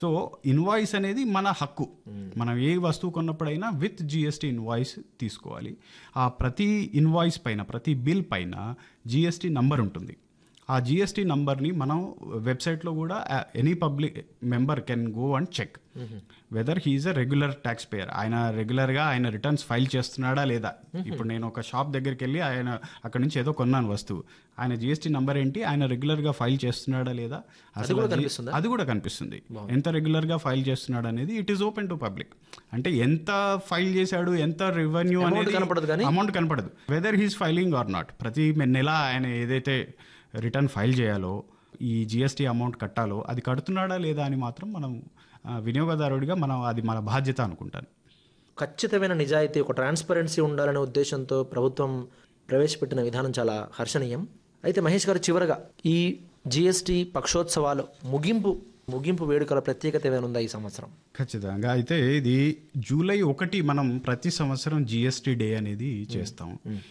So invoice అనేది మన హక్కు మనం ఏ వస్తువు కొన్నప్పుడైనా విత్ జిఎస్టీ ఇన్వాయిస్ తీసుకోవాలి ఆ ప్రతి ఇన్వాయిస్ పైన ప్రతి బిల్ పైన జిఎస్టీ నంబర్ ఉంటుంది ఆ జిఎస్టీ నంబర్ని మనం వెబ్సైట్లో కూడా any public member can go and check whether he is a regular tax payer ఆయన రెగ్యులర్గా ఆయన రిటర్న్స్ ఫైల్ చేస్తున్నాడా లేదా ఇప్పుడు నేను ఒక షాప్ దగ్గరికి వెళ్ళి ఆయన అక్కడ నుంచి ఏదో కొన్నాను వస్తువు ఆయన జిఎస్టీ నంబర్ ఏంటి ఆయన రెగ్యులర్గా ఫైల్ చేస్తున్నాడా లేదా అసలు కూడా అది- కనిపిస్తుందా? అది కూడా కనిపిస్తుంది ఎంత రెగ్యులర్గా ఫైల్ చేస్తున్నాడు అనేది it is open to public అంటే ఎంత ఫైల్ చేశాడు ఎంత రెవెన్యూ Amount అనేది కనపడదు కానీ? అమౌంట్ కనపడదు whether he's filing or not ప్రతి మె- నెల ఆయన ఏదైతే రిటర్న్ ఫైల్ చేయాలో ఈ జిఎస్టీ అమౌంట్ కట్టాలో అది కడుతున్నాడా లేదా అని మాత్రం మనం ఆ, వినియోగదారుడిగా మనం అది మన బాధ్యత అనుకుంటాను ఖచ్చితమైన నిజాయితీ ఒక ట్రాన్స్పరెన్సీ ఉండాలనే ఉద్దేశంతో ప్రభుత్వం ప్రవేశపెట్టిన విధానం చాలా హర్షణీయం అయితే మహేష్ గారు చివరగా ఈ జిఎస్టి పక్షోత్సవాలు ముగింపు ముగింపు వేడుకల ప్రత్యేకత ఏమైనా ఉందా ఈ సంవత్సరం ఖచ్చితంగా అయితే ఇది జూలై ఒకటి మనం ప్రతి సంవత్సరం జిఎస్టీ డే అనేది చేస్తాం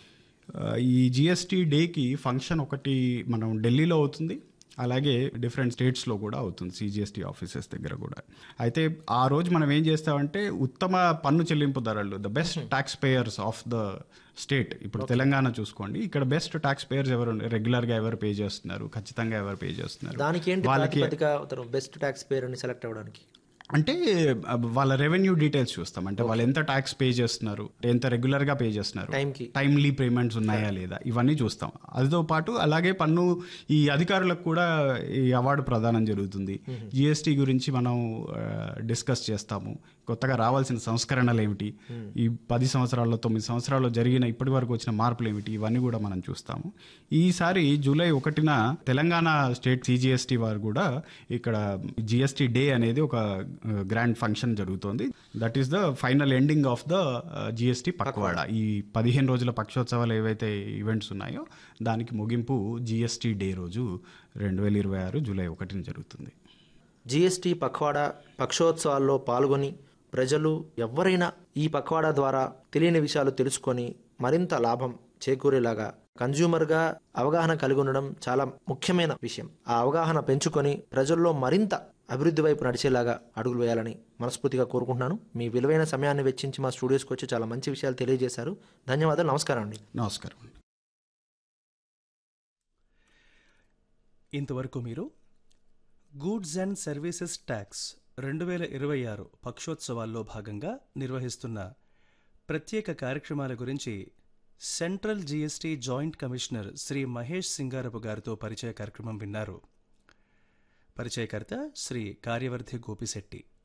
ఆ, ఈ జిఎస్టీ డేకి ఫంక్షన్ ఒకటి మనం ఢిల్లీలో అవుతుంది అలాగే డిఫరెంట్ స్టేట్స్లో కూడా అవుతుంది సిజిఎస్టీ ఆఫీసెస్ దగ్గర కూడా అయితే ఆ రోజు మనం ఏం చేస్తామంటే ఉత్తమ పన్ను చెల్లింపుదారులు the best tax payers of the state ఇప్పుడు తెలంగాణ చూసుకోండి ఇక్కడ బెస్ట్ ట్యాక్స్ పేయర్స్ ఎవరు రెగ్యులర్గా ఎవరు పే చేస్తున్నారు ఖచ్చితంగా ఎవరు పే చేస్తున్నారు దానికి ఏంటి వాళ్ళకి ప్రాతిపదిక అతను బెస్ట్ ట్యాక్స్ పేర్ అని సెలెక్ట్ అవ్వడానికి అంటే ఆ, వాళ్ళ రెవెన్యూ డీటెయిల్స్ చూస్తాం అంటే వాళ్ళు ఎంత ట్యాక్స్ పే చేస్తున్నారు ఎంత రెగ్యులర్ గా పే చేస్తున్నారు టైంకి టైమ్లీ పేమెంట్స్ ఉన్నాయా లేదా ఇవన్నీ చూస్తాం అదితో పాటు అలాగే పన్ను ఈ అధికారులకు కూడా ఈ అవార్డు ప్రదానం జరుగుతుంది జిఎస్టీ గురించి మనం డిస్కస్ చేస్తాము కొత్తగా రావాల్సిన సంస్కరణలు ఏమిటి ఈ పది సంవత్సరాల్లో తొమ్మిది సంవత్సరాల్లో జరిగిన ఇప్పటి వరకు వచ్చిన మార్పులు ఏమిటి ఇవన్నీ కూడా మనం చూస్తాము ఈసారి జూలై ఒకటిన తెలంగాణ స్టేట్ సిజిఎస్టీ వారు కూడా ఇక్కడ జిఎస్టీ డే అనేది ఒక గ్రాండ్ ఫంక్షన్ జరుగుతోంది that is the final ending of the GST పక్వాడ ఈ పదిహేను రోజుల పక్షోత్సవాలు ఏవైతే ఈవెంట్స్ ఉన్నాయో దానికి ముగింపు జిఎస్టీ డే రోజు రెండు వేల ఇరవై ఆరు జూలై ఒకటిన జరుగుతుంది జిఎస్టి పక్వాడా పక్షోత్సవాల్లో పాల్గొని ప్రజలు ఎవరైనా ఈ పక్వాడా ద్వారా తెలియని విషయాలు తెలుసుకొని మరింత లాభం చేకూరేలాగా కన్జ్యూమర్గా అవగాహన కలిగి ఉండడం చాలా ముఖ్యమైన విషయం ఆ అవగాహన పెంచుకొని ప్రజల్లో మరింత అభివృద్ధి వైపు నడిచేలాగా అడుగులు వేయాలని మనస్ఫూర్తిగా కోరుకుంటున్నాను మీ విలువైన సమయాన్ని వెచ్చించి మా స్టూడియోస్కి వచ్చి చాలా మంచి విషయాలు తెలియజేశారు ధన్యవాదాలు నమస్కారం అండి నమస్కారం ఇంతవరకు మీరు గూడ్స్ అండ్ సర్వీసెస్ ట్యాక్స్ రెండు వేల ఇరవై ఆరు పక్షోత్సవాల్లో భాగంగా నిర్వహిస్తున్న ప్రత్యేక కార్యక్రమాల గురించి central GST joint commissioner Shri Mahesh Singarapu గారితో పరిచయ కార్యక్రమం విన్నారు పరిచయకర్త శ్రీ కార్యవర్ధి గోపిశెట్టి